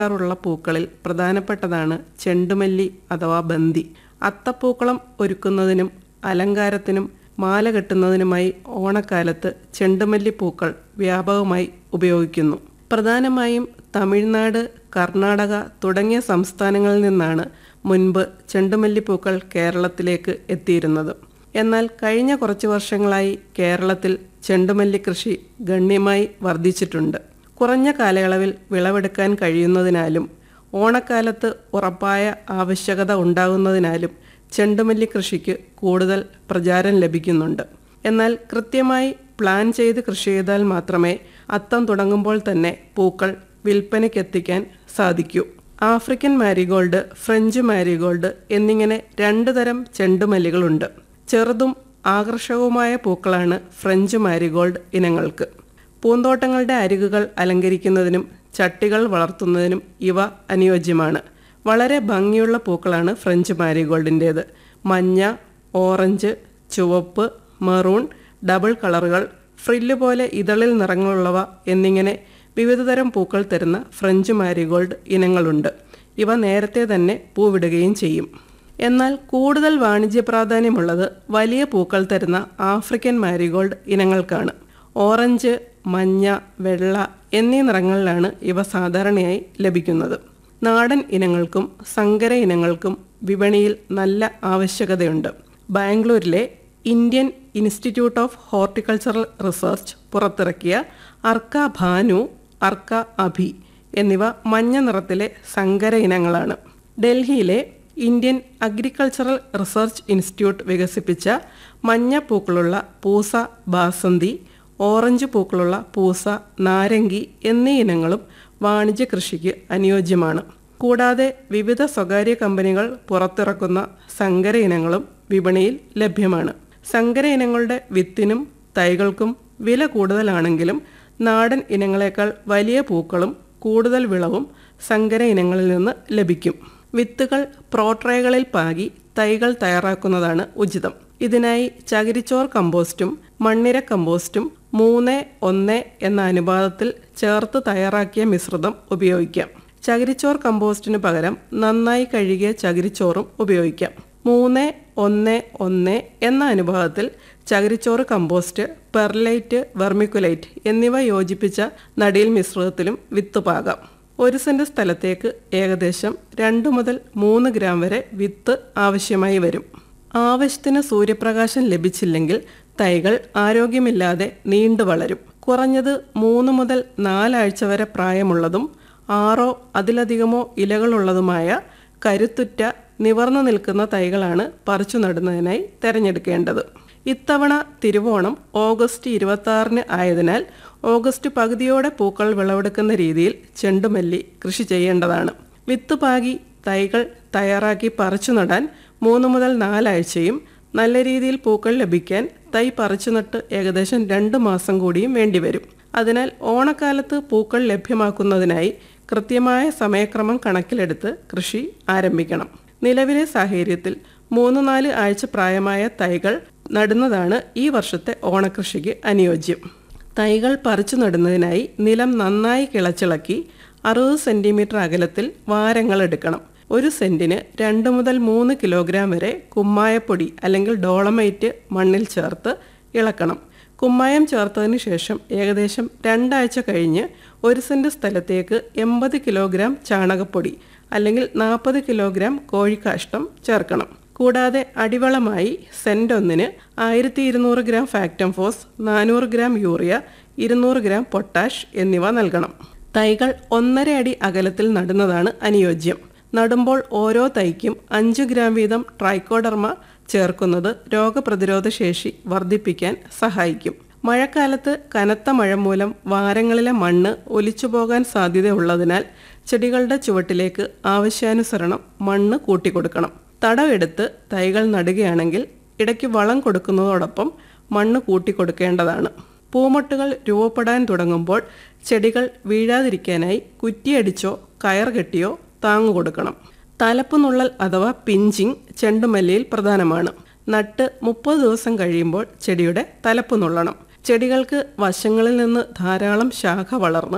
റുള്ള പൂക്കളിൽ പ്രധാനപ്പെട്ടതാണ് ചെണ്ടുമല്ലി അഥവാ ബന്തി അത്തപ്പൂക്കളം ഒരുക്കുന്നതിനും അലങ്കാരത്തിനും മാല കെട്ടുന്നതിനുമായി ഓണക്കാലത്ത് ചെണ്ടുമല്ലി പൂക്കൾ വ്യാപകമായി ഉപയോഗിക്കുന്നു പ്രധാനമായും തമിഴ്നാട് കർണാടക തുടങ്ങിയ സംസ്ഥാനങ്ങളിൽ നിന്നാണ് മുൻപ് ചെണ്ടുമല്ലിപ്പൂക്കൾ കേരളത്തിലേക്ക് എത്തിയിരുന്നത് എന്നാൽ കഴിഞ്ഞ കുറച്ച് വർഷങ്ങളായി കേരളത്തിൽ ചെണ്ടുമല്ലി കൃഷി ഗണ്യമായി വർദ്ധിച്ചിട്ടുണ്ട് കുറഞ്ഞ കാലയളവിൽ വിളവെടുക്കാൻ കഴിയുന്നതിനാലും ഓണക്കാലത്ത് ഉറപ്പായ ആവശ്യകത ഉണ്ടാകുന്നതിനാലും ചെണ്ടുമല്ലി കൃഷിക്ക് കൂടുതൽ പ്രചാരം ലഭിക്കുന്നുണ്ട് എന്നാൽ കൃത്യമായി പ്ലാൻ ചെയ്ത് കൃഷി ചെയ്താൽ മാത്രമേ അത്തം തുടങ്ങുമ്പോൾ തന്നെ പൂക്കൾ വിൽപ്പനയ്ക്കെത്തിക്കാൻ സാധിക്കൂ ആഫ്രിക്കൻ മാരിഗോൾഡ് ഫ്രഞ്ച് മാരിഗോൾഡ് എന്നിങ്ങനെ രണ്ടു തരം ചെണ്ടുമല്ലികളുണ്ട് ചെറുതും ആകർഷകവുമായ പൂക്കളാണ് ഫ്രഞ്ച് മാരിഗോൾഡ് ഇനങ്ങൾക്ക് പൂന്തോട്ടങ്ങളുടെ അരികുകൾ അലങ്കരിക്കുന്നതിനും ചട്ടികൾ വളർത്തുന്നതിനും ഇവ അനുയോജ്യമാണ് വളരെ ഭംഗിയുള്ള പൂക്കളാണ് ഫ്രഞ്ച് മാരിഗോൾഡിൻ്റേത് മഞ്ഞ ഓറഞ്ച് ചുവപ്പ് മെറൂൺ ഡബിൾ കളറുകൾ ഫ്രില്ല് പോലെ ഇതളിൽ നിറങ്ങളുള്ളവ എന്നിങ്ങനെ വിവിധതരം പൂക്കൾ തരുന്ന ഫ്രഞ്ച് മാരിഗോൾഡ് ഇനങ്ങളുണ്ട് ഇവ നേരത്തെ തന്നെ പൂവിടുകയും ചെയ്യും എന്നാൽ കൂടുതൽ വാണിജ്യ പ്രാധാന്യമുള്ളത് വലിയ പൂക്കൾ തരുന്ന ആഫ്രിക്കൻ മാരിഗോൾഡ് ഇനങ്ങൾക്കാണ് ഓറഞ്ച് മഞ്ഞ വെള്ള എന്നീ നിറങ്ങളിലാണ് ഇവ സാധാരണയായി ലഭിക്കുന്നത് നാടൻ ഇനങ്ങൾക്കും സങ്കര ഇനങ്ങൾക്കും വിപണിയിൽ നല്ല ആവശ്യകതയുണ്ട് ബാംഗ്ലൂരിലെ Indian institute of horticultural research പുറത്തിറക്കിയ അർക്ക ഭാനു അർക്ക അഭി എന്നിവ മഞ്ഞ നിറത്തിലെ സങ്കര ഇനങ്ങളാണ് ഡൽഹിയിലെ ഇന്ത്യൻ അഗ്രികൾച്ചറൽ റിസർച്ച് ഇൻസ്റ്റിറ്റ്യൂട്ട് വികസിപ്പിച്ച മഞ്ഞ പൂക്കളുള്ള പൂസ ബാസന്തി ഓറഞ്ച് പൂക്കളുള്ള പൂസ നാരങ്ങി എന്നീ ഇനങ്ങളും വാണിജ്യ കൃഷിക്ക് അനുയോജ്യമാണ് കൂടാതെ വിവിധ സ്വകാര്യ കമ്പനികൾ പുറത്തിറക്കുന്ന സങ്കര ഇനങ്ങളും വിപണിയിൽ ലഭ്യമാണ് സങ്കര ഇനങ്ങളുടെ വിത്തിനും തൈകൾക്കും വില കൂടുതലാണെങ്കിലും നാടൻ ഇനങ്ങളെക്കാൾ വലിയ പൂക്കളും കൂടുതൽ വിളവും സങ്കര ഇനങ്ങളിൽ നിന്ന് ലഭിക്കും വിത്തുകൾ പ്രോട്രേകളിൽ പാകി തൈകൾ തയ്യാറാക്കുന്നതാണ് ഉചിതം ഇതിനായി ചകിരിച്ചോർ കമ്പോസ്റ്റും മണ്ണിര കമ്പോസ്റ്റും മൂന്ന് ഒന്ന് എന്ന അനുപാതത്തിൽ ചേർത്ത് തയ്യാറാക്കിയ മിശ്രിതം ഉപയോഗിക്കാം ചകിരിച്ചോർ കമ്പോസ്റ്റിന് പകരം നന്നായി കഴുകിയ ചകിരിച്ചോറും ഉപയോഗിക്കാം മൂന്ന് ഒന്ന് ഒന്ന് എന്ന അനുപാതത്തിൽ ചകിരിച്ചോറ് കമ്പോസ്റ്റ് പെർലൈറ്റ് വെർമിക്കുലൈറ്റ് എന്നിവ യോജിപ്പിച്ച നടിയിൽ മിശ്രിതത്തിലും വിത്ത് പാകാം ഒരു സെന്റ് സ്ഥലത്തേക്ക് ഏകദേശം രണ്ട് മുതൽ മൂന്ന് ഗ്രാം വരെ വിത്ത് ആവശ്യമായി വരും ആവശ്യത്തിന് സൂര്യപ്രകാശം ലഭിച്ചില്ലെങ്കിൽ തൈകൾ ആരോഗ്യമില്ലാതെ നീണ്ടു വളരും കുറഞ്ഞത് മൂന്ന് മുതൽ നാലാഴ്ച വരെ പ്രായമുള്ളതും ആറോ അതിലധികമോ ഇലകളുള്ളതുമായ കരുത്തുറ്റ നിവർന്നു നിൽക്കുന്ന തൈകളാണ് പറിച്ചു നടുന്നതിനായി തിരഞ്ഞെടുക്കേണ്ടത് ഇത്തവണ തിരുവോണം ഓഗസ്റ്റ് ഇരുപത്തി ആറിന് ആയതിനാൽ ഓഗസ്റ്റ് പകുതിയോടെ പൂക്കൾ വിളവെടുക്കുന്ന രീതിയിൽ ചെണ്ടുമല്ലി കൃഷി ചെയ്യേണ്ടതാണ് വിത്ത് പാകി തൈകൾ തയ്യാറാക്കി പറിച്ചു നടാൻ മൂന്ന് മുതൽ നാലാഴ്ചയും നല്ല രീതിയിൽ പൂക്കൾ ലഭിക്കാൻ തൈ പറിച്ചു നട്ട് ഏകദേശം രണ്ട് മാസം കൂടിയും വേണ്ടിവരും അതിനാൽ ഓണക്കാലത്ത് പൂക്കൾ ലഭ്യമാക്കുന്നതിനായി കൃത്യമായ സമയക്രമം കണക്കിലെടുത്ത് കൃഷി ആരംഭിക്കണം നിലവിലെ സാഹചര്യത്തിൽ മൂന്ന് നാല് ആഴ്ച പ്രായമായ തൈകൾ നടുന്നതാണ് ഈ വർഷത്തെ ഓണക്കൃഷിക്ക് അനുയോജ്യം തൈകൾ പറിച്ചു നടുന്നതിനായി നിലം നന്നായി കിളച്ചിളക്കി അറുപത് സെൻറ്റിമീറ്റർ അകലത്തിൽ വാരങ്ങൾ എടുക്കണം ഒരു സെന്റിന് രണ്ട് മുതൽ മൂന്ന് കിലോഗ്രാം വരെ കുമ്മായപ്പൊടി അല്ലെങ്കിൽ ഡോളമൈറ്റ് മണ്ണിൽ ചേർത്ത് ഇളക്കണം കുമ്മായം ചേർത്തതിന് ശേഷം ഏകദേശം രണ്ടാഴ്ച കഴിഞ്ഞ് ഒരു സെന്റ് സ്ഥലത്തേക്ക് എൺപത് കിലോഗ്രാം ചാണകപ്പൊടി അല്ലെങ്കിൽ നാൽപ്പത് കിലോഗ്രാം കോഴിക്കാഷ്ടം ചേർക്കണം കൂടാതെ അടിവളമായി സെന്റ് ഒന്നിന് ആയിരത്തി ഇരുന്നൂറ് ഗ്രാം ഫാക്ടം ഫോസ് നാനൂറ് ഗ്രാം യൂറിയ ഇരുന്നൂറ് ഗ്രാം പൊട്ടാഷ് എന്നിവ നൽകണം തൈകൾ ഒന്നര അടി അകലത്തിൽ നടുന്നതാണ് അനുയോജ്യം നടുമ്പോൾ ഓരോ തൈക്കും അഞ്ച് ഗ്രാം വീതം ട്രൈക്കോഡർമ ചേർക്കുന്നത് രോഗപ്രതിരോധ ശേഷി വർദ്ധിപ്പിക്കാൻ സഹായിക്കും മഴക്കാലത്ത് കനത്ത മഴ മൂലം വാരങ്ങളിലെ മണ്ണ് ഒലിച്ചു പോകാൻ സാധ്യതയുള്ളതിനാൽ ചെടികളുടെ ചുവട്ടിലേക്ക് ആവശ്യാനുസരണം മണ്ണ് കൂട്ടിക്കൊടുക്കണം തടവെടുത്ത് തൈകൾ നടുകയാണെങ്കിൽ ഇടയ്ക്ക് വളം കൊടുക്കുന്നതോടൊപ്പം മണ്ണ് കൂട്ടിക്കൊടുക്കേണ്ടതാണ് പൂമൊട്ടുകൾ രൂപപ്പെടാൻ തുടങ്ങുമ്പോൾ ചെടികൾ വീഴാതിരിക്കാനായി കുറ്റിയടിച്ചോ കയർ കെട്ടിയോ താങ്ങു കൊടുക്കണം തലപ്പ് നുള്ളൽ അഥവാ പിഞ്ചിങ് ചെണ്ടുമല്ലിയിൽ പ്രധാനമാണ് നട്ട് മുപ്പത് ദിവസം കഴിയുമ്പോൾ ചെടിയുടെ തലപ്പ് നുള്ളണം ചെടികൾക്ക് വശങ്ങളിൽ നിന്ന് ധാരാളം ശാഖ വളർന്ന്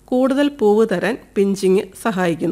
കൂടുതൽ പൂവ് തരാൻ പിഞ്ചിങ് സഹായിക്കുന്നു